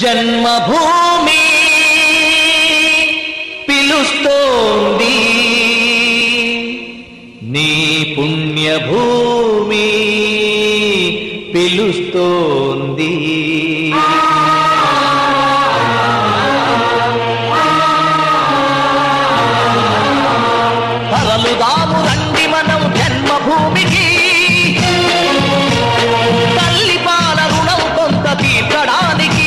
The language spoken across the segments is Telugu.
జన్మభూమి పిలుస్తోంది నీ పుణ్యభూమి పిలుస్తోంది తరలుదాము రండి మనం జన్మభూమికి తల్లి పాల రుణం కొంత తీర్చడానికి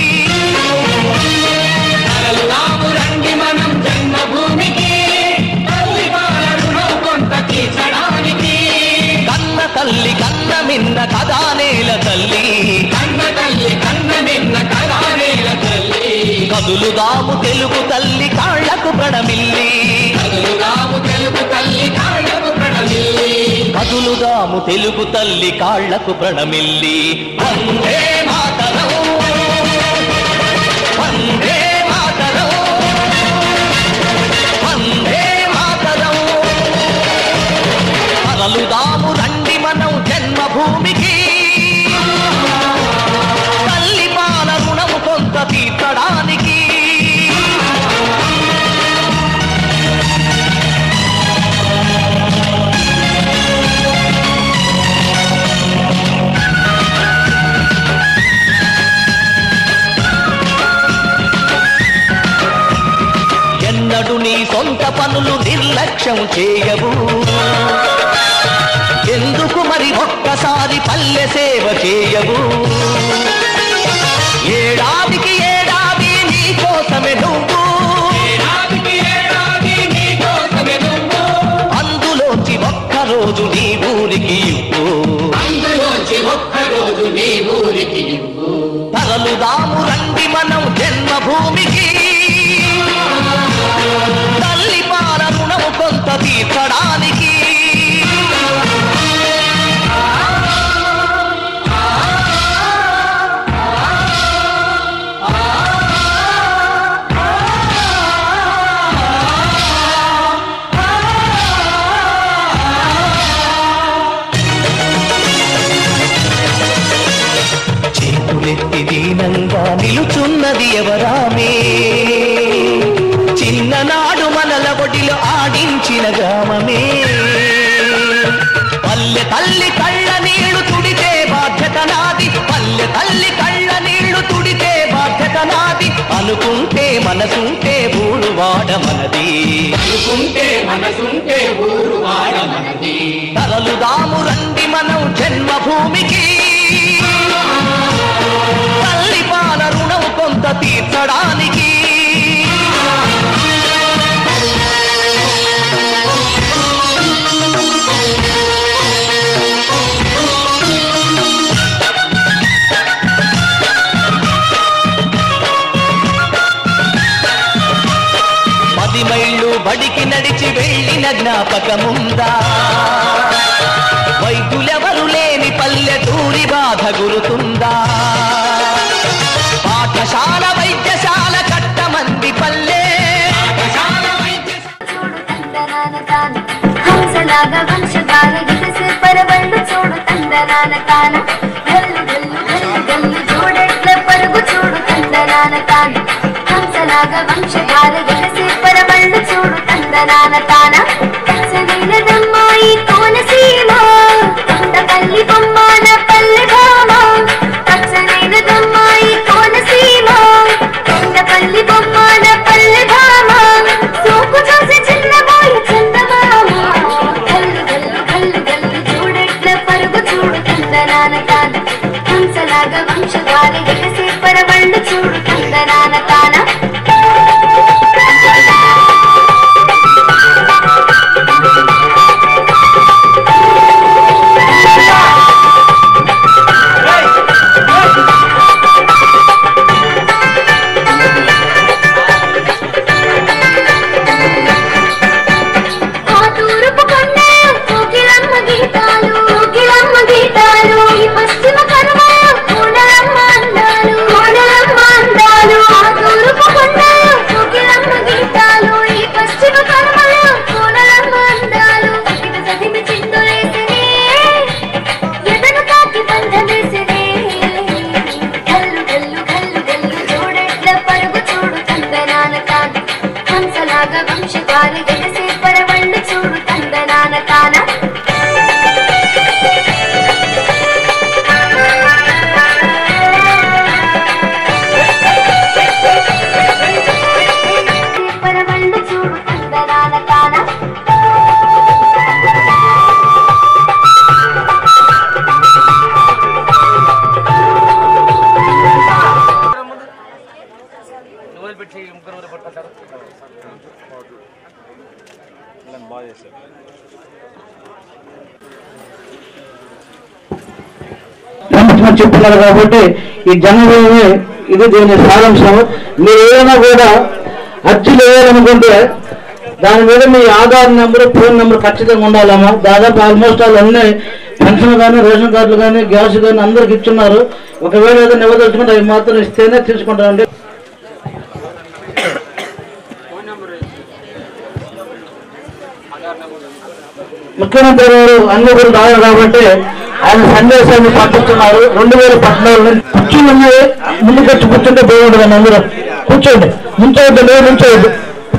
తరలుదాము రండి మనం జన్మభూమికి తల్లి పాల రుణం కొంత తీర్చడానికి కన్న తల్లి కన్న మిన్న కదా నేల తల్లి కన్న తల్లి కన్న నిన్న కళానేల తల్లి కదులుదాము తెలుగు తల్లి కాళ్లకు ప్రణమిల్లి కదులుదాము తెలుగు తల్లి కాళ్ళకు ప్రణమిల్లి కదులుదాము తెలుగు తల్లి కాళ్లకు ప్రణమిల్లి వందే మాతరం వందే మాతరం వందే మాతరం తరలుదాము రండి మనం జన్మభూమికి తల్లి పాల రుణము కొంత తీర్చడానికి ఎన్నడు నీ సొంత పనులు నిర్లక్ష్యం చేయవు ఎందుకు మరి ఒక్కసారి పల్లె సేవ చేయవు ఏడాదికి ఏడాది నీ కోసమే నువ్వు ఏడాదికి ఏడాది నీ కోసమే నువ్వు అందులోంచి ఒక్కరోజు నీ ఊరికి ఇవ్వు అందులోంచి ఒక్కరోజు నీ ఊరికి ఇవ్వు తరలుదాము రండి మనం జన్మభూమికి తల్లి పాల రుణము కొంత తీర్చడానికి చేతులెత్తి దీనంగా నిలుచున్నది ఎవరామే చిన్ననాడు మనల ఒడిలో ఆడించిన గ్రామమే పల్లె తల్లి కళ్ళ నీళ్లు తుడితే బాధ్యత నాది పల్లె తల్లి కళ్ళ నీళ్లు తుడితే బాధ్యత నాది అనుకుంటే మనసుంటే ఊరు వాడ మనది అనుకుంటే మనసుంటే ఊరు వాడ మనది తరలుదాము రండి మనం జన్మభూమికి తల్లి పాల రుణం కొంత తీర్చడానికి పది మైళ్ళు బడికి నడిచి వెళ్ళిన జ్ఞాపకముందా వైద్యులెవరు లేని పల్లెటూరి బాధ గురుతుందా పాఠశాల వైద్యశాల కట్టమంది పల్లె పాఠశాల వైద్య చూడు తందనాన తాన హంసలాగా వంశధార గిరిసే పరవళ్ళు చూడు తందనాన తాన గల్లు గల్లు గల్లు గల్లు చూడెట్ల పరుగు చూడు తందనాన తాన హంసలాగా వంశధార గిరిసే పరవళ్ళు చూడు తందనాన తాన సరైనదమ్మాయి కోనసీమ కొండపల్లి బొమ్మాన పల్లె భామ పచ్చనైనదమ్మాయి కోనసీమ కొండపల్లి బొమ్మాన పల్లె భామ సోకు చూసి చిన్నబాయి చందమామ గల్లు గల్లు గల్లు గల్లు చూడెట్ల పరుగు చూడు తందనాన తాన హంసలాగా వంశధార ఎగసే పరవళ్ళు చూడు తందనాన తాన వచ్చి ముగ్గురు పట్టుకుంటారు సంవత్సరం చెప్తున్నారు కాబట్టి ఈ జన్మభూమి ఇది దీని సారాంశం మీరు ఏదైనా కూడా అర్జీలు వేయాలనుకుంటే దాని మీద మీ ఆధార్ నెంబర్ ఫోన్ నెంబర్ ఖచ్చితంగా ఉండాలమ్మా దాదాపు ఆల్మోస్ట్ వాళ్ళు అన్ని పెన్షన్ కానీ రేషన్ కార్డులు కానీ గ్యాస్ కానీ అందరికి ఇచ్చున్నారు ఒకవేళ ఏదైనా ఇవ్వదలుచుకుంటే అవి మాత్రం ఇస్తేనే తీసుకుంటారండి ముఖ్యమంత్రి గారు అన్ని ఊరు రాయాలి కాబట్టి ఆయన సందేశాన్ని పంపిస్తున్నారు రెండు వేల పద్నాలుగు కుర్చీలు ఉన్నాయి ముందుకు వచ్చి కూర్చుంటే బాగుంటుంది అందరూ కూర్చోండి నుంచోవద్దు లేదు నుంచోవద్దు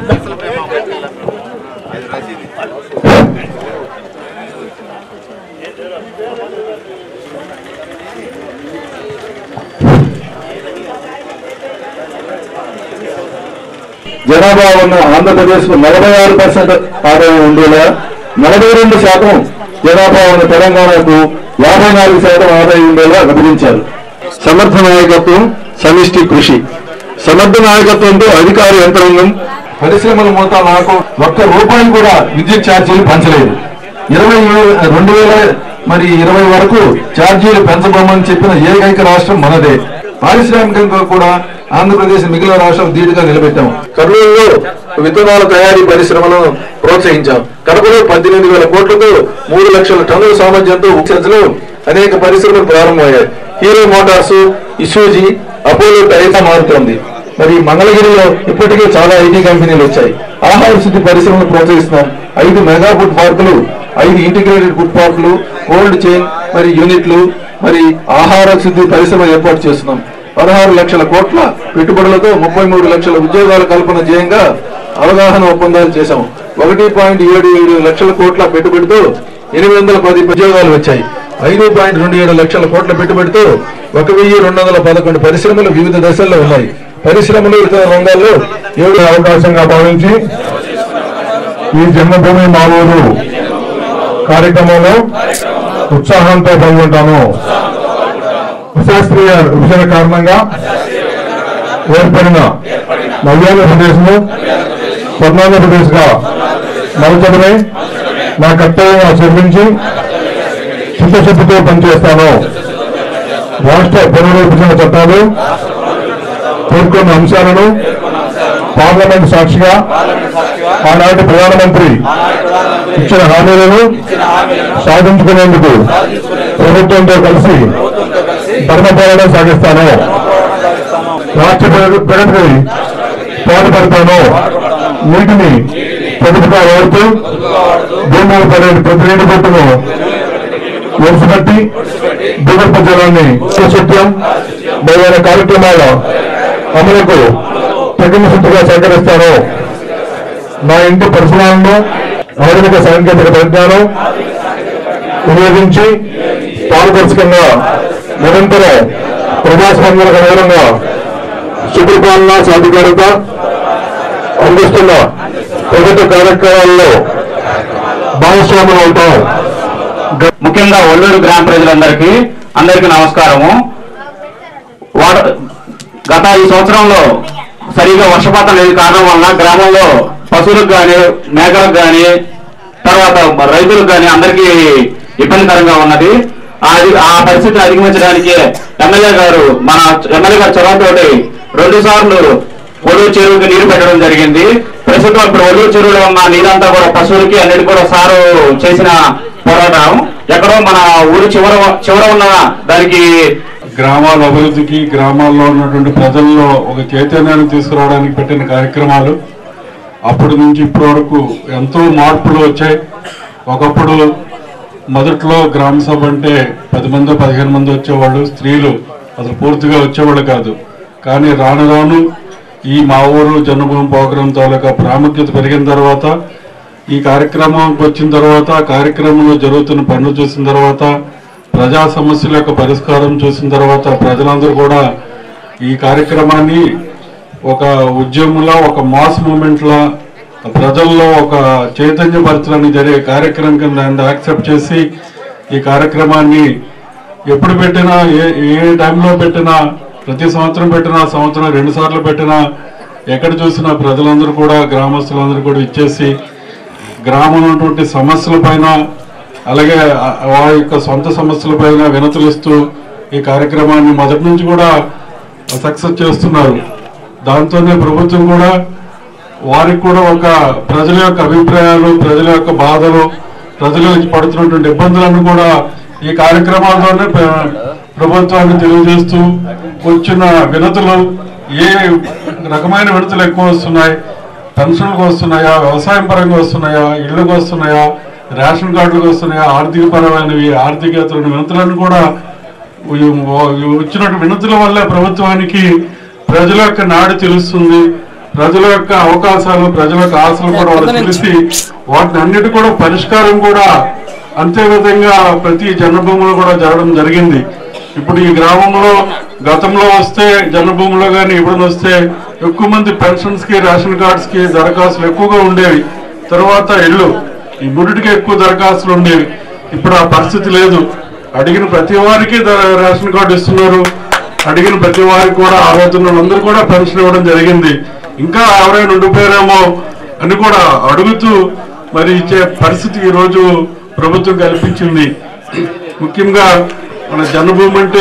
జనాభా ఉన్న ఆంధ్రప్రదేశ్ కు నలభై ఆరు పర్సెంట్ ఆదాయం ఉండేలా నలభై రెండు శాతం జనాభా ఉన్న తెలంగాణకు యాభై నాలుగు శాతం ఆదాయం ఉండేలా విభజించారు సమర్థ నాయకత్వం సమిష్టి కృషి సమర్థ నాయకత్వంతో అధికార యంత్రాంగం పరిశ్రమల మూత నాకు ఒక్క రూపాయి కూడా విద్యుత్ ఛార్జీలు పెంచలేదు ఇరవై రెండు వేల మరి ఇరవై వరకు ఛార్జీలు పెంచబోమని చెప్పిన ఏకైక రాష్ట్రం మనదే పారిశ్రామికంగా కూడా ఆంధ్రప్రదేశ్ మిగిలిన రాష్ట్రాలు ధీటుగా నిలబెట్టాం కర్నూలులో విత్తనాల తయారీ పరిశ్రమలను ప్రోత్సహించాం కడపలో పద్దెనిమిది వేల కోట్లతో మూడు లక్షల టన్నుల సామర్థ్యంతో ఉత్సర్జలు అనేక పరిశ్రమలు ప్రారంభమయ్యాయి హీరో మోటార్స్ ఇసూజీ అపోలో టైర్గా మారుతోంది మరి మంగళగిరిలో ఇప్పటికే చాలా ఐటీ కంపెనీలు వచ్చాయి ఆహార శుద్ధి పరిశ్రమలు ప్రోత్సహిస్తున్నాం ఐదు మెగా ఫుడ్ పార్కులు ఐదు ఇంటిగ్రేటెడ్ ఫుడ్ పార్కులు కోల్డ్ చైన్ మరి యూనిట్లు మరి ఆహార శుద్ధి పరిశ్రమ ఏర్పాటు చేస్తున్నాం పదహారు లక్షల కోట్ల పెట్టుబడులతో ముప్పై మూడు లక్షల ఉద్యోగాల కల్పన ధ్యేయంగా అవగాహన ఒప్పందాలు చేశాం ఒకటి పాయింట్ ఏడు ఏడు లక్షల కోట్ల పెట్టుబడితో ఎనిమిది వందల పది ఉద్యోగాలు వచ్చాయి ఐదు పాయింట్ రెండు ఏడు లక్షల కోట్ల పెట్టుబడితో ఒక వెయ్యి రెండు వందల పదకొండు పరిశ్రమలు వివిధ దశల్లో ఉన్నాయి పరిశ్రమలు ఇతర రంగాల్లో ఏడు అవకాశంగా భావించి ఈ జన్మభూమి మానవులు కార్యక్రమంలో ఉత్సాహంతో పాల్గొంటాను శాస్త్రీయ విభజన కారణంగా ఏర్పడిన నవ్యాంధ్రప్రదేశ్ ను స్వర్ణాంధ్రప్రదేశ్ గా మలచడమే నా కర్తవ్యంగా చెల్లించి చిత్తశుద్ధితో పనిచేస్తాను రాష్ట్ర పునర్విభజన చట్టాలు పేర్కొన్న అంశాలను పార్లమెంట్ సాక్షిగా ఆనాటి ప్రధానమంత్రి ఇచ్చిన హామీలను సాధించుకునేందుకు ప్రభుత్వంతో కలిసి ధర్మపాలన సాగిస్తాను రాష్ట్ర ప్రగ- ప్రగతికి పాటుపడతాను నీటిని పొదుపుగా వాడుతూ భూమి పడే ప్రతి నీటి బొట్టును ఒడిసిపెట్టి భూగర్భ జలాన్ని సత్యం మొదలైన కార్యక్రమాల అమలుకు తగిన శుద్ధిగా సహకరిస్తాను నా ఇంటి పరిసరాలను ఆధునిక సాంకేతిక పరిజ్ఞానం వినియోగించి పారదర్శకంగా నిరంతరం ప్రజాస్వామ్యాలకు అనుగుణంగా సుపరిపాలన సాధికారత అందిస్తున్న ప్రభుత్వ కార్యక్రమాల్లో భాగస్వాములు అవుతాం ముఖ్యంగా ఒల్లూరు గ్రామ ప్రజలందరికీ అందరికీ నమస్కారము వాడ- గత ఈ సంవత్సరంలో సరిగా వర్షపాతం లేని కారణం వలన గ్రామంలో పశువులకు గాని మేకలకు గాని తర్వాత రైతులకు గాని అందరికీ ఇబ్బందికరంగా ఉన్నది అది ఆ పరిస్థితిని అధిగమించడానికి ఎమ్మెల్యే గారు మన ఎమ్మెల్యే గారు చొరవతోటి రెండు సార్లు ఒల్లూరు చెరువుకి నీరు పెట్టడం జరిగింది ప్రస్తుతం ఇప్పుడు ఒల్లూరు చెరువులో ఉన్న నీరంతా కూడా పశువులకి అన్నిటి కూడా సారు చేసిన పోరాటం ఎక్కడో మన ఊరు చివర చివర ఉన్న దానికి గ్రామాల అభివృద్ధికి గ్రామాల్లో ఉన్నటువంటి ప్రజల్లో ఒక చైతన్యాన్ని తీసుకురావడానికి పెట్టిన కార్యక్రమాలు అప్పటి నుంచి ఇప్పటి వరకు ఎంతో మార్పులు వచ్చాయి ఒకప్పుడు మొదట్లో గ్రామ సభ అంటే పది మంది పదిహేను మంది వచ్చేవాళ్ళు స్త్రీలు అసలు పూర్తిగా వచ్చేవాళ్ళు కాదు కానీ రాను రాను ఈ మా ఊరు జన్మభూమి ప్రోగ్రాం తాలూకా ప్రాముఖ్యత పెరిగిన తర్వాత ఈ కార్యక్రమంకి వచ్చిన తర్వాత ఆ కార్యక్రమంలో జరుగుతున్న పనులు చూసిన తర్వాత ప్రజా సమస్యల యొక్క పరిష్కారం చూసిన తర్వాత ప్రజలందరూ కూడా ఈ కార్యక్రమాన్ని ఒక ఉద్యమంలా ఒక మాస్ మూమెంట్ లా ప్రజల్లో ఒక చైతన్యపరచడానికి జరిగే కార్యక్రమం కింద ఆయన యాక్సెప్ట్ చేసి ఈ కార్యక్రమాన్ని ఎప్పుడు పెట్టినా ఏ ఏ టైంలో పెట్టినా ప్రతి సంవత్సరం పెట్టినా సంవత్సరం రెండు సార్లు పెట్టినా ఎక్కడ చూసినా ప్రజలందరూ కూడా గ్రామస్తులందరూ కూడా ఇచ్చేసి గ్రామంలో ఉన్నటువంటి సమస్యల పైన అలాగే ఆ- వారి యొక్క సొంత సమస్యల పైన వినతులు ఇస్తూ ఈ కార్యక్రమాన్ని మొదటి నుంచి కూడా సక్సెస్ చేస్తున్నారు దాంతోనే ప్రభుత్వం కూడా వారికి కూడా ఒక ప్రజల యొక్క అభిప్రాయాలు ప్రజల యొక్క బాధలు ప్రజల నుంచి పడుతున్నటువంటి ఇబ్బందులను కూడా ఈ కార్యక్రమాలతోనే ప్ర- ప్రభుత్వాన్ని తెలియజేస్తూ వచ్చిన వినతులు ఏ రకమైన వినతులు ఎక్కువ వస్తున్నాయి పెన్షన్లకు వస్తున్నాయా వ్యవసాయం పరంగా వస్తున్నాయా ఇళ్ళకు వస్తున్నాయా రేషన్ కార్డులకు వస్తున్నాయా ఆర్థిక పరమైనవి ఆర్థికేతరమైన వినతులను కూడా ఈ- ఈ వచ్చినటువంటి వినతుల వల్ల ప్రభుత్వానికి ప్రజల యొక్క నాడు తెలుస్తుంది ప్రజల యొక్క అవకాశాలు ప్రజల యొక్క ఆశలు కూడా వాళ్ళు తెలిసి వాటిని అన్నిటి కూడా పరిష్కారం కూడా అంతే విధంగా ప్రతి జన్మభూమిలో కూడా జరగడం జరిగింది ఇప్పుడు ఈ గ్రామంలో గతంలో వస్తే జన్మభూమిలో కానీ ఇప్పుడు వస్తే ఎక్కువ మంది పెన్షన్స్ కి రేషన్ కార్డ్స్ కి దరఖాస్తులు ఎక్కువగా ఉండేవి తర్వాత ఇల్లు ఈ మూడిటికి ఎక్కువ దరఖాస్తులు ఉండేవి ఇప్పుడు ఆ పరిస్థితి లేదు అడిగిన ప్రతి వారికి ద- రేషన్ కార్డు ఇస్తున్నారు అడిగిన ప్రతి వారికి కూడా అర్హత అందరూ కూడా పెన్షన్ ఇవ్వడం జరిగింది ఇంకా ఎవరైనా ఉండిపోయారేమో అని కూడా అడుగుతూ మరి ఇచ్చే పరిస్థితి ఈ రోజు ప్రభుత్వం కల్పించింది ముఖ్యంగా మన జన్మభూమి అంటే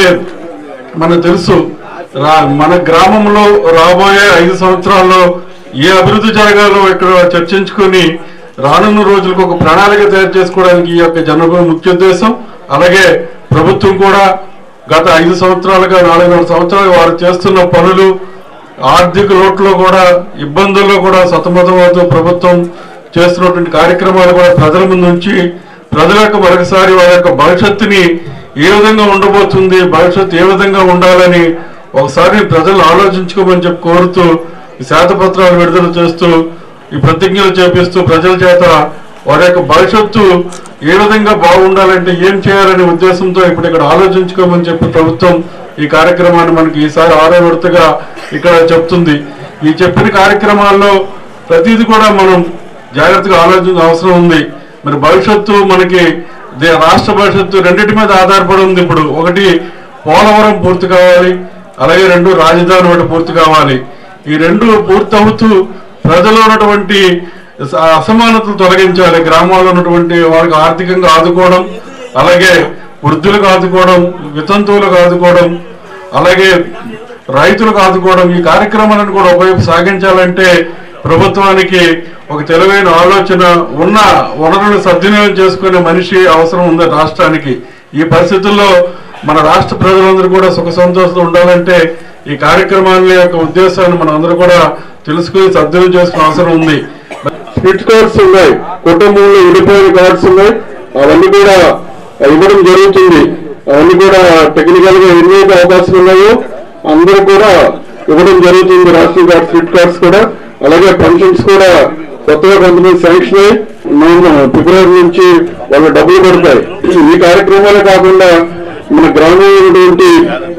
మనకు తెలుసు రా మన గ్రామంలో రాబోయే ఐదు సంవత్సరాల్లో ఏ అభివృద్ధి జరగాలో ఇక్కడ చర్చించుకొని రానున్న రోజులకు ఒక ప్రణాళిక తయారు చేసుకోవడానికి ఈ యొక్క జన్మభూమి ముఖ్య ఉద్దేశం అలాగే ప్రభుత్వం కూడా గత ఐదు సంవత్సరాలుగా నాలుగున్నర సంవత్సరాలుగా వారు చేస్తున్న పనులు ఆర్థిక లోట్లో కూడా ఇబ్బందుల్లో కూడా సతమతమవుతూ ప్రభుత్వం చేస్తున్నటువంటి కార్యక్రమాలు కూడా ప్రజల ముందు ఉంచి ప్రజల యొక్క మరొకసారి వారి యొక్క భవిష్యత్తుని ఏ విధంగా ఉండబోతుంది భవిష్యత్తు ఏ విధంగా ఉండాలని ఒకసారి ప్రజలు ఆలోచించుకోమని చెప్పి కోరుతూ ఈ శాతపత్రాలు విడుదల చేస్తూ ఈ ప్రతిజ్ఞలు చేపిస్తూ ప్రజల చేత వారి యొక్క భవిష్యత్తు ఏ విధంగా బాగుండాలంటే ఏం చేయాలనే ఉద్దేశంతో ఇప్పుడు ఇక్కడ ఆలోచించుకోమని చెప్పి ప్రభుత్వం ఈ కార్యక్రమాన్ని మనకి ఈసారి ఆరో విడతగా ఇక్కడ చెప్తుంది ఈ చెప్పిన కార్యక్రమాల్లో ప్రతిదీ కూడా మనం జాగ్రత్తగా ఆలోచించిన అవసరం ఉంది మరి భవిష్యత్తు మనకి దే- రాష్ట్ర భవిష్యత్తు రెండింటి మీద ఆధారపడి ఉంది ఇప్పుడు ఒకటి పోలవరం పూర్తి కావాలి అలాగే రెండు రాజధాని ఒకటి పూర్తి కావాలి ఈ రెండు పూర్తి అవుతూ ప్రజలు ఉన్నటువంటి స- అసమానతలు తొలగించాలి గ్రామాల్లో ఉన్నటువంటి వారికి ఆర్థికంగా ఆదుకోవడం అలాగే వృద్ధులకు ఆదుకోవడం వితంతువులకు ఆదుకోవడం అలాగే రైతులకు ఆదుకోవడం ఈ కార్యక్రమాలను కూడా ఒకవైపు సాగించాలంటే ప్రభుత్వానికి ఒక తెలివైన ఆలోచన ఉన్న వనరులను సద్వినియోగం చేసుకునే మనిషి అవసరం ఉంది రాష్ట్రానికి ఈ పరిస్థితుల్లో మన రాష్ట్ర ప్రజలందరూ కూడా సుఖ సంతోషంతో ఉండాలంటే ఈ కార్యక్రమాల యొక్క ఉద్దేశాన్ని మనం అందరూ కూడా తెలుసుకుని సద్వినియోగం చేసుకునే అవసరం ఉంది స్పిట్ కార్డ్స్ ఉన్నాయి కుటుంబంలో విడిపోయిన కార్డ్స్ ఉన్నాయి అవన్నీ కూడా ఇవ్వడం జరుగుతుంది అవన్నీ కూడా టెక్నికల్ గా ఎన్ని అయితే అవకాశాలు ఉన్నాయో అందరూ కూడా ఇవ్వడం జరుగుతుంది రేషన్ కార్డ్ స్పిట్ కార్డ్స్ కూడా అలాగే పెన్షన్స్ కూడా కొత్తగా కొంతమంది శాంక్షన్ అయ్యి మేము ఫిబ్రవరి నుంచి వాళ్ళ డబ్బులు పడతాయి ఈ కార్యక్రమాలే కాకుండా మన గ్రామంలో ఉన్నటువంటి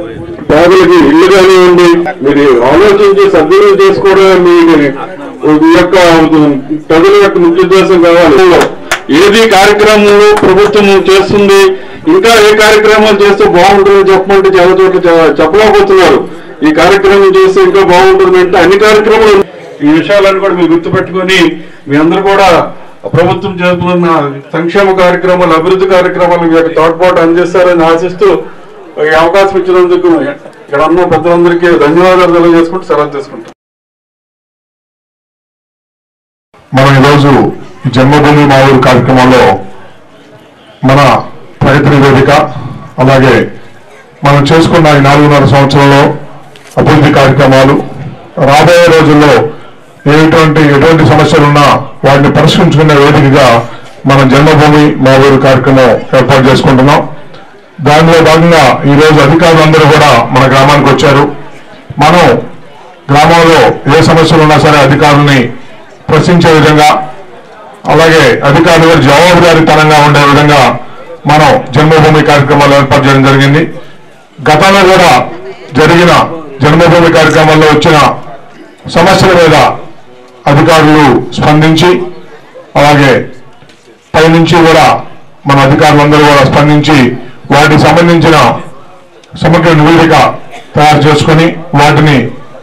పేదలకి ఇల్లు కానివ్వండి మీరు ఆలోచించి సద్వినియోగం చేసుకోవడం మీ ఈ యొక్క ప్రజల యొక్క ముఖ్య ఉద్దేశం కావాలి ఏది కార్యక్రమంలో ప్రభుత్వం చేస్తుంది ఇంకా ఏ కార్యక్రమాలు చేస్తే బాగుంటుందో చెప్పమంటే చాలా చోట్ల చె- చెప్పలేకపోతున్నారు ఈ కార్యక్రమం చేస్తే ఇంకా బాగుంటుందంటే అన్ని కార్యక్రమాలు ఈ విషయాలను కూడా మీరు గుర్తుపెట్టుకొని మీ అందరూ కూడా ప్రభుత్వం చేస్తున్న సంక్షేమ కార్యక్రమాలు అభివృద్ధి కార్యక్రమాలు మీ యొక్క తోడ్పాటు అందజేస్తారని ఆశిస్తూ ఈ అవకాశం ఇచ్చినందుకు ఇక్కడ ఉన్న పెద్దలందరికీ ధన్యవాదాలు తెలియజేసుకుంటూ సెలవు తీసుకుంటాం మనం ఈరోజు ఈ జన్మభూమి మా ఊరు కార్యక్రమంలో మన ప్రగతి నివేదిక అలాగే మనం చేసుకున్న ఈ నాలుగున్నర సంవత్సరంలో అభివృద్ధి కార్యక్రమాలు రాబోయే రోజుల్లో ఎటువంటి ఎటువంటి సమస్యలున్నా వాటిని పరిష్కరించుకునే వేదికగా మన జన్మభూమి మా ఊరు కార్యక్రమం ఏర్పాటు చేసుకుంటున్నాం దానిలో భాగంగా ఈ రోజు అధికారులందరూ కూడా మన గ్రామానికి వచ్చారు మనం గ్రామంలో ఏ సమస్యలు ఉన్నా సరే అధికారుల్ని ప్రశ్నించే విధంగా అలాగే అధికారులు కూడా జవాబుదారీతనంగా ఉండే విధంగా మనం జన్మభూమి కార్యక్రమాలు ఏర్పాటు చేయడం జరిగింది గతంలో కూడా జరిగిన జన్మభూమి కార్యక్రమాల్లో వచ్చిన సమస్యల మీద అధికారులు స్పందించి అలాగే పైనుంచి కూడా మన అధికారులందరూ కూడా స్పందించి వాటికి సంబంధించిన సమగ్ర నివేదిక తయారు చేసుకొని వాటిని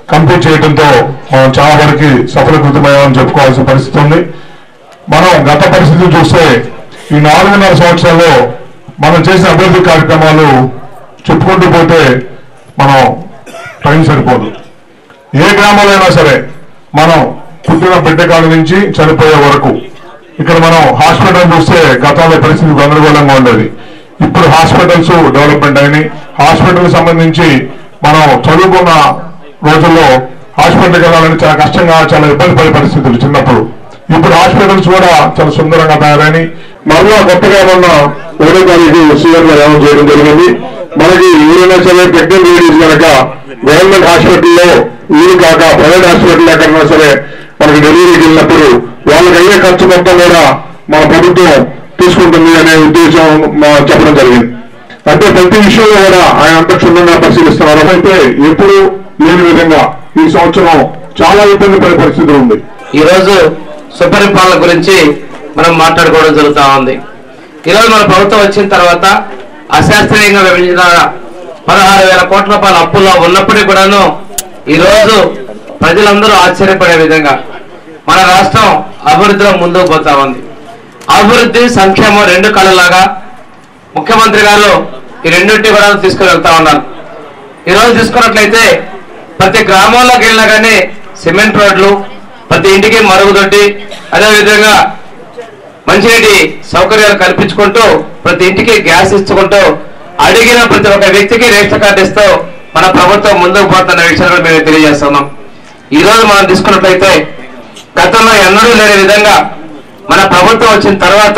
కంప్లీట్ చేయడంతో మనం చాలా వరకు సఫలీకృతమయ్యామని చెప్పుకోవాల్సిన పరిస్థితి ఉంది మనం గత పరిస్థితి చూస్తే ఈ నాలుగున్నర సంవత్సరాల్లో మనం చేసిన అభివృద్ధి కార్యక్రమాలు చెప్పుకుంటూ పోతే మనం టైం సరిపోదు ఏ గ్రామాలైనా సరే మనం పుట్టిన బిడ్డ కాడ నుంచి చనిపోయే వరకు ఇక్కడ మనం హాస్పిటల్ చూస్తే గతంలో పరిస్థితి గందరగోళంగా ఉండేది ఇప్పుడు హాస్పిటల్స్ డెవలప్మెంట్ అయినాయి హాస్పిటల్ సంబంధించి మనం చదువుకున్న రోజుల్లో హాస్పిటల్కి వెళ్ళాలని చాలా కష్టంగా చాలా ఇబ్బంది పడే పరిస్థితులు చిన్నప్పుడు ఇప్పుడు హాస్పిటల్స్ కూడా చాలా సుందరంగా తయారైనవి మరలా కొత్తగా ఉన్న ఒకటో తారీఖు సీఎం ఏమో చేయడం జరిగింది మనకి ఎవరైనా సరే ప్రెగ్నెంట్ లేడీస్ కనుక గవర్నమెంట్ హాస్పిటల్లో వీలు కాక ప్రైవేట్ హాస్పిటల్ ఎక్కడైనా సరే మనకి డెలివరీకి వెళ్ళినప్పుడు వాళ్ళకి అయ్యే ఖర్చు మొత్తం కూడా మన ప్రభుత్వం తీసుకుంటుంది అనే ఉద్దేశం మా- చెప్పడం జరిగింది అంటే ప్రతి విషయంలో కూడా ఆయన అంత క్షుణ్ణంగా పరిశీలిస్తున్నారు అయితే ఎప్పుడు లేని విధంగా ఈ సంవత్సరం చాలా ఇబ్బంది పడే పరిస్థితి ఉంది ఈరోజు సుపరిపాలన గురించి మనం మాట్లాడుకోవడం జరుగుతూ ఉంది ఈరోజు మన ప్రభుత్వం వచ్చిన తర్వాత అశాస్త్రీయంగా విభజించిన పదహారు వేల కోట్ల రూపాయల అప్పుల్లో ఉన్నప్పటికీ కూడాను ఈరోజు ప్రజలందరూ ఆశ్చర్యపడే విధంగా మన రాష్ట్రం అభివృద్ధిలో ముందుకు పోతా ఉంది అభివృద్ధి సంక్షేమం రెండు కళ్ళలాగా ముఖ్యమంత్రి గారు ఈ రెండింటి కూడా తీసుకుని వెళ్తా ఉన్నారు ఈరోజు తీసుకున్నట్లయితే ప్రతి గ్రామంలోకి వెళ్ళినా కానీ సిమెంట్ రోడ్లు ప్రతి ఇంటికి మరుగుదొడ్డి అదేవిధంగా మంచినీటి సౌకర్యాలు కల్పించుకుంటూ ప్రతి ఇంటికి గ్యాస్ ఇచ్చుకుంటూ అడిగిన ప్రతి ఒక్క వ్యక్తికి రేషన్ కార్డు ఇస్తూ మన ప్రభుత్వం ముందుకు పోతున్న విషయాన్ని కూడా మేము తెలియజేస్తున్నాం ఈ రోజు మనం తీసుకున్నట్లయితే గతంలో ఎన్నడూ లేని విధంగా మన ప్రభుత్వం వచ్చిన తర్వాత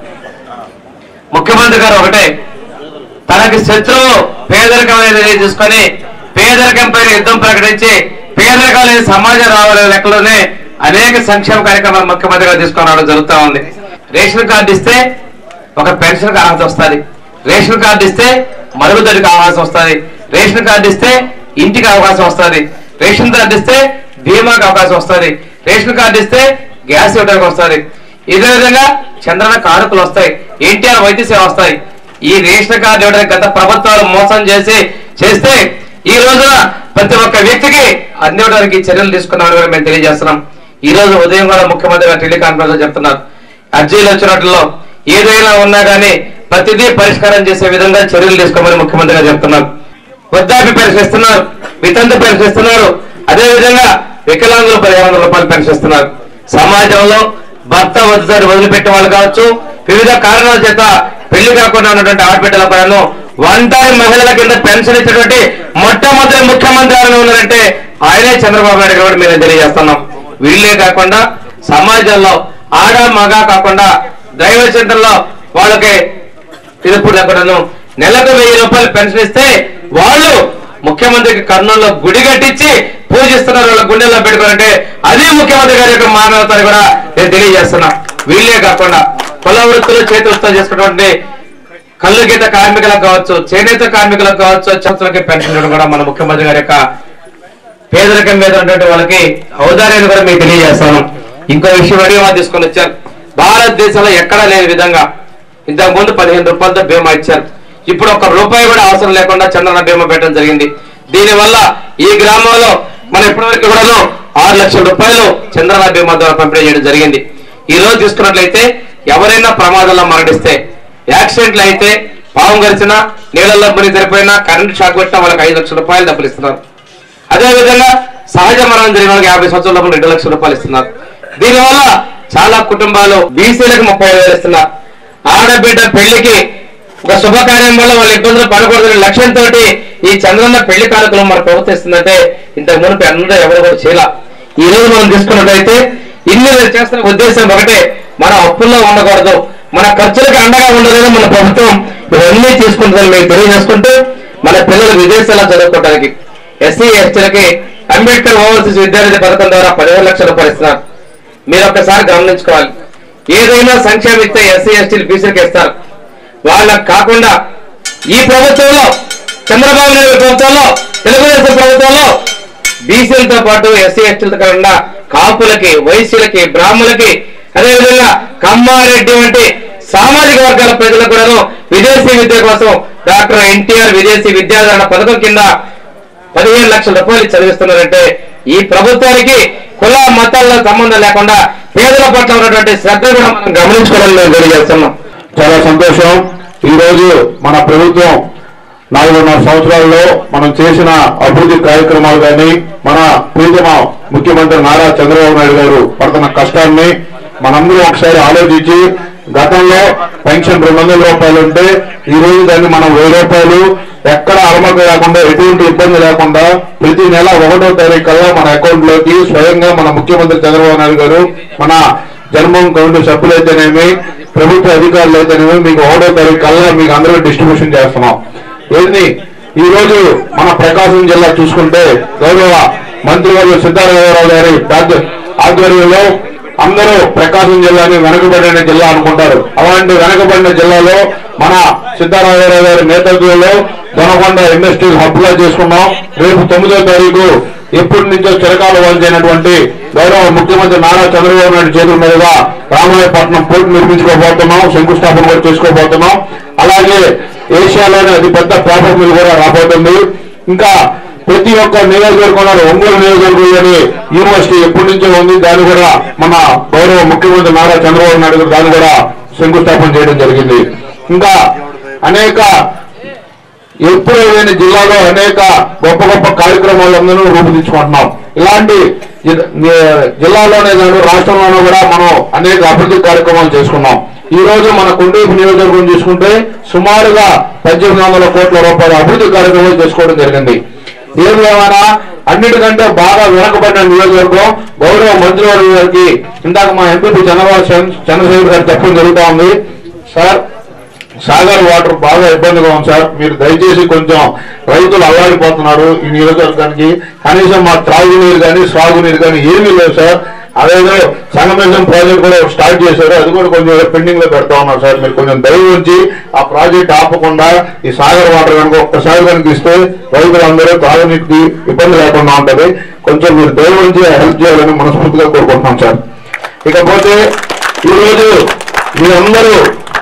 ముఖ్యమంత్రి గారు ఒకటే తనకి శత్రువు పేదరికం అనేది తీసుకొని పేదరికం పైన యుద్ధం ప్రకటించి పేదరికం లేని సమాజం రావాలనే లెక్కలోనే అనేక సంక్షేమ కార్యక్రమాలు ముఖ్యమంత్రి గారు తీసుకొని రావడం జరుగుతూ ఉంది రేషన్ కార్డు ఇస్తే ఒక పెన్షన్ అర్హత వస్తుంది రేషన్ కార్డు ఇస్తే మరుగుదొడికి అవకాశం వస్తుంది రేషన్ కార్డు ఇస్తే ఇంటికి అవకాశం వస్తుంది రేషన్ కార్డు ఇస్తే బీమాకి అవకాశం వస్తుంది రేషన్ కార్డు ఇస్తే గ్యాస్ ఇవ్వడానికి వస్తుంది ఇదే విధంగా చంద్రన కానుకలు వస్తాయి ఎన్టీఆర్ వైద్య సేవ వస్తాయి ఈ రేషన్ కార్డు ఇవ్వడానికి గత ప్రభుత్వాలు మోసం చేసి చేస్తే ఈ రోజున ప్రతి ఒక్క వ్యక్తికి అందివ్వడానికి చర్యలు తీసుకున్నామని కూడా మేము తెలియజేస్తున్నాం ఈ రోజు ఉదయం కూడా ముఖ్యమంత్రి గారు టెలికాన్ఫరెన్స్ లో చెప్తున్నారు అర్జీలు వచ్చినట్లో ఏదైనా ఉన్నా కానీ ప్రతిదీ పరిష్కారం చేసే విధంగా చర్యలు తీసుకోమని ముఖ్యమంత్రి గారు చెప్తున్నారు వృద్ధాప్య పెన్షన్ ఇస్తున్నారు వితంతు పెన్షన్ ఇస్తున్నారు అదే విధంగా వికలాంగులు పదిహేను వందల రూపాయలు పెన్షన్ ఇస్తున్నారు సమాజంలో భర్త వద్ద వదిలిపెట్టే వాళ్ళు కావచ్చు వివిధ కారణాల చేత పెళ్లి కాకుండా ఉన్నటువంటి ఆడబిడ్డల పైన వన్ టైం మహిళల కింద పెన్షన్ ఇచ్చినటువంటి మొట్టమొదటి ముఖ్యమంత్రి ఎవరైనా ఉన్నారంటే ఆయనే చంద్రబాబు నాయుడు గారు మేము తెలియజేస్తున్నాం వీళ్ళే కాకుండా సమాజంలో ఆడ మగ కాకుండా దైవ చింతనలో వాళ్ళకి ఇప్పుడు కూడాను నెలకు వెయ్యి రూపాయలు పెన్షన్ ఇస్తే వాళ్ళు ముఖ్యమంత్రికి కర్నూలులో గుడి కట్టించి పూజిస్తున్నారు వాళ్ళ గుండెల్లో పెట్టుకోవాలంటే అది ముఖ్యమంత్రి గారి యొక్క మానవతని కూడా నేను తెలియజేస్తున్నా వీళ్ళే కాకుండా కుల వృత్తులు చేతి వృత్తులు చేసుకున్నటువంటి కళ్ళు గీత కార్మికులకు కావచ్చు చేనేత కార్మికులకు కావచ్చు చంద్రులకి పెన్షన్ ఇవ్వడం కూడా మన ముఖ్యమంత్రి గారి యొక్క పేదరికం మీద ఉన్నటువంటి వాళ్ళకి ఔదార్యాన్ని కూడా మీకు తెలియజేస్తాను ఇంకో విషయం అడిగి వాళ్ళు తీసుకొని వచ్చారు భారతదేశంలో ఎక్కడా లేని విధంగా ఇంతకు ముందు పదిహేను రూపాయలతో బీమా ఇచ్చారు ఇప్పుడు ఒక రూపాయి కూడా అవసరం లేకుండా చంద్రన బీమా పెట్టడం జరిగింది దీనివల్ల ఈ గ్రామంలో మనం ఇప్పటివరకు కూడాను ఆరు లక్షల రూపాయలు చంద్రన బీమా ద్వారా పంపిణీ చేయడం జరిగింది ఈ రోజు తీసుకున్నట్లయితే ఎవరైనా ప్రమాదంలో మరణిస్తే యాక్సిడెంట్లు అయితే పాము గరిచినా నీళ్ళల్లో మునిగి సరిపోయినా కరెంట్ షాక్ కొట్టినా వాళ్ళకి ఐదు లక్షల రూపాయలు డబ్బులు ఇస్తున్నారు అదే విధంగా సహజ మరణం జరిగిన వాళ్ళకి యాభై సంవత్సరాల లోపల రెండు లక్షల రూపాయలు ఇస్తున్నారు దీనివల్ల చాలా కుటుంబాలు బీసీలకు ముప్పై ఐదు వేలు ఇస్తున్నారు ఆడబిడ్డ పెళ్లికి ఒక శుభకార్యం వల్ల వాళ్ళ ఇబ్బందులు పడకూడదనే లక్ష్యంతో ఈ చంద్రన్న పెళ్లి కార్యక్రమం మన ప్రభుత్వం ఇస్తుందంటే ఇంతకు మునుపు అందరూ ఎవరు కూడా చేయాల ఈ రోజు మనం తీసుకున్నట్లయితే ఇన్ని చేస్తున్న ఉద్దేశం ఒకటే మన అప్పుల్లో ఉండకూడదు మన ఖర్చులకు అండగా ఉండదని మన ప్రభుత్వం ఇవన్నీ తీసుకుంటుందని మీకు తెలియజేసుకుంటూ మన పిల్లలు విదేశాల్లో చదువుకోవడానికి ఎస్సీ ఎస్టీలకి అంబేద్కర్ ఓవర్సీస్ విద్యార్థి పథకం ద్వారా పదిహేను లక్షల రూపాయలు ఇస్తున్నారు మీరు ఒక్కసారి గమనించుకోవాలి ఏదైనా సంక్షేమం ఇస్తే ఎస్సీ ఎస్టీలు బీసీలకు ఇస్తారు వాళ్ళకు కాకుండా ఈ ప్రభుత్వంలో చంద్రబాబు నాయుడు ప్రభుత్వంలో తెలుగుదేశం ప్రభుత్వంలో బీసీలతో పాటు ఎస్సీ ఎస్టీలతో కాకుండా కాపులకి వైశ్యులకి బ్రాహ్మణులకి అదేవిధంగా కమ్మారెడ్డి వంటి సామాజిక వర్గాల ప్రజలకు కూడాను విదేశీ విద్య కోసం డాక్టర్ ఎన్టీఆర్ విదేశీ విద్యాధారణ పథకం కింద పదిహేను లక్షల రూపాయలు చదివిస్తున్నారంటే ఈ ప్రభుత్వానికి కుల మతాల సంబంధం లేకుండా పేదల పట్ల ఉన్నటువంటి శ్రద్ధ కూడా మనం గమనించుకోవాలని మేము తెలియజేస్తున్నాం చాలా సంతోషం ఈ రోజు మన ప్రభుత్వం నాలుగున్నర సంవత్సరాల్లో మనం చేసిన అభివృద్ధి కార్యక్రమాలు కానీ మన ప్రీతమ ముఖ్యమంత్రి నారా చంద్రబాబు నాయుడు గారు పడుతున్న కష్టాన్ని మనందరం ఒకసారి ఆలోచించి గతంలో పెన్షన్ రెండు వందల రూపాయలు ఉంటే ఈ రోజు దాన్ని మనం వెయ్యి రూపాయలు ఎక్కడ అలమక లేకుండా ఎటువంటి ఇబ్బంది లేకుండా ప్రతి నెల ఒకటో తారీఖు కల్లా మన అకౌంట్ లోకి స్వయంగా మన ముఖ్యమంత్రి చంద్రబాబు నాయుడు గారు మన జన్మం కౌంటు సభ్యులైతేనేమి ప్రభుత్వ అధికారులు అయితేనేమి మీకు ఒకటో తారీఖు కల్లా మీకు అందరూ డిస్ట్రిబ్యూషన్ చేస్తున్నాం ఏంది ఈ రోజు మన ప్రకాశం జిల్లా చూసుకుంటే గౌరవ మంత్రివర్గ సిద్ధారామరావు గారి బాధ్య- ఆధ్వర్యంలో అందరూ ప్రకాశం జిల్లాని వెనుకబడిన జిల్లా అనుకుంటారు అలాంటి వెనుకబడిన జిల్లాలో మన సిద్ధారామరావు గారి నేతృత్వంలో దొనకొండ ఇండస్ట్రియల్ హబ్ గా చేసుకున్నాం రేపు తొమ్మిదో తారీఖు ఎప్పటి నుంచో చిరకాల వాల్చైనటువంటి గౌరవ ముఖ్యమంత్రి నారా చంద్రబాబు నాయుడు చేతుల మీదుగా రామాయపట్నం పోర్టు నిర్మించుకోబోతున్నాం శంకుస్థాపన కూడా చేసుకోబోతున్నాం అలాగే ఏషియాలోనే అతి పెద్ద పేపర్ మిల్ కూడా రాబోతుంది ఇంకా ప్రతి ఒక్క నియోజకవర్గంలో ఒంగోలు నియోజకవర్గంలోని యూనివర్సిటీ ఎప్పటి నుంచో ఉంది దాన్ని కూడా మన గౌరవ ముఖ్యమంత్రి నారా చంద్రబాబు నాయుడు గారు దాన్ని కూడా శంకుస్థాపన చేయడం జరిగింది ఇంకా అనేక ఎప్పుడు లేని జిల్లాలో అనేక గొప్ప గొప్ప కార్యక్రమాలందరూ రూపుదిద్దుకుంటున్నాం ఇలాంటి జి- ని- జిల్లాలోనే కాదు రాష్ట్రంలోనూ కూడా మనం అనేక అభివృద్ధి కార్యక్రమాలు చేసుకున్నాం ఈ రోజు మన కుండీపు నియోజకవర్గం చూసుకుంటే సుమారుగా పద్దెనిమిది వందల కోట్ల రూపాయల అభివృద్ధి కార్యక్రమాలు చేసుకోవడం జరిగింది ఏది ఏమైనా అన్నిటికంటే బాగా వెనకబడిన నియోజకవర్గం గౌరవ మంత్రివర్గ గారికి ఇందాక మా ఎంపీ చంద్రబాబు చంద్ర- చంద్రశేఖర్ గారు చెప్పడం జరుగుతా ఉంది సార్ సాగర్ వాటర్ బాగా ఇబ్బందిగా ఉంది సార్ మీరు దయచేసి కొంచెం రైతులు అల్లాడిపోతున్నారు ఈ నియోజకవర్గానికి కనీసం మా త్రాగునీరు కానీ సాగునీరు కానీ ఏమీ లేవు సార్ అదేదో సంగమేశం ప్రాజెక్ట్ కూడా స్టార్ట్ చేశారు అది కూడా కొంచెం పెండింగ్ లో పెడతా ఉన్నారు సార్ మీరు కొంచెం దయ ఉంచి ఆ ప్రాజెక్ట్ ఆపకుండా ఈ సాగర్ వాటర్ కనుక ఒక్కసారి కనుక ఇస్తే రైతులందరూ తాగునీటికి ఇబ్బంది లేకుండా ఉంటది కొంచెం మీరు దయ ఉంచి హెల్ప్ చేయాలని మనస్ఫూర్తిగా కోరుకుంటున్నాం సార్ ఇకపోతే ఈరోజు మీరందరూ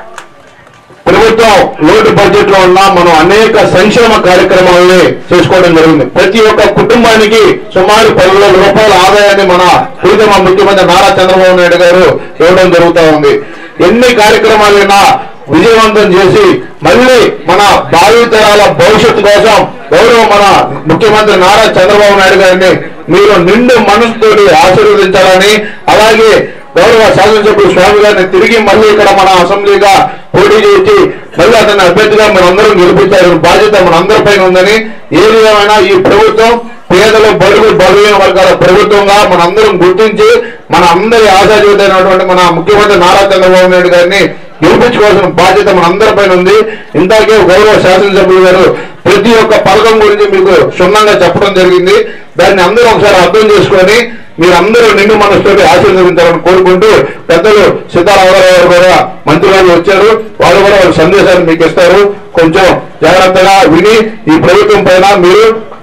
ప్రభుత్వం లోటు బడ్జెట్ లో ఉన్న మనం అనేక సంక్షేమ కార్యక్రమాలని చేసుకోవడం జరిగింది ప్రతి ఒక్క కుటుంబానికి సుమారు పదివేల రూపాయల ఆదాయాన్ని మన ప్రీతమ ముఖ్యమంత్రి నారా చంద్రబాబు నాయుడు గారు ఇవ్వడం జరుగుతా ఉంది ఎన్ని కార్యక్రమాలైనా విజయవంతం చేసి మళ్ళీ మన భావితరాల భవిష్యత్తు కోసం గౌరవ మన ముఖ్యమంత్రి నారా చంద్రబాబు నాయుడు గారిని మీరు నిండు మనసుతోటి ఆశీర్వదించాలని అలాగే గౌరవ శాసనసభ్యుడు స్వామి గారిని తిరిగి మళ్ళీ ఇక్కడ మన అసెంబ్లీగా పోటీ చేసి మళ్ళీ అతన్ని అభ్యర్థిగా మనందరం గెలిపించారు బాధ్యత మనందరి పైన ఉందని ఏది ఏమైనా ఈ ప్రభుత్వం పేదలు బడుగు బలహీన వర్గాల ప్రభుత్వంగా మనందరం గుర్తించి మన అందరి ఆశాజీవితమైనటువంటి మన ముఖ్యమంత్రి నారా చంద్రబాబు నాయుడు గారిని గెలిపించుకోవాల్సిన బాధ్యత మనందరి పైన ఉంది ఇందాకే గౌరవ శాసనసభ్యులు గారు ప్రతి ఒక్క పథకం గురించి మీకు క్షుణ్ణంగా చెప్పడం జరిగింది దాన్ని అందరూ ఒకసారి అర్థం చేసుకొని మీరందరూ నిండు మనసుతోటి ఆశీర్వదించాలని కోరుకుంటూ పెద్దలు సీతారామరావు గారు కూడా మంత్రులు వచ్చారు వాళ్ళు కూడా వాళ్ళ సందేశాన్ని మీకు ఇస్తారు కొంచెం జాగ్రత్తగా విని ఈ ప్రభుత్వం పైన మీరు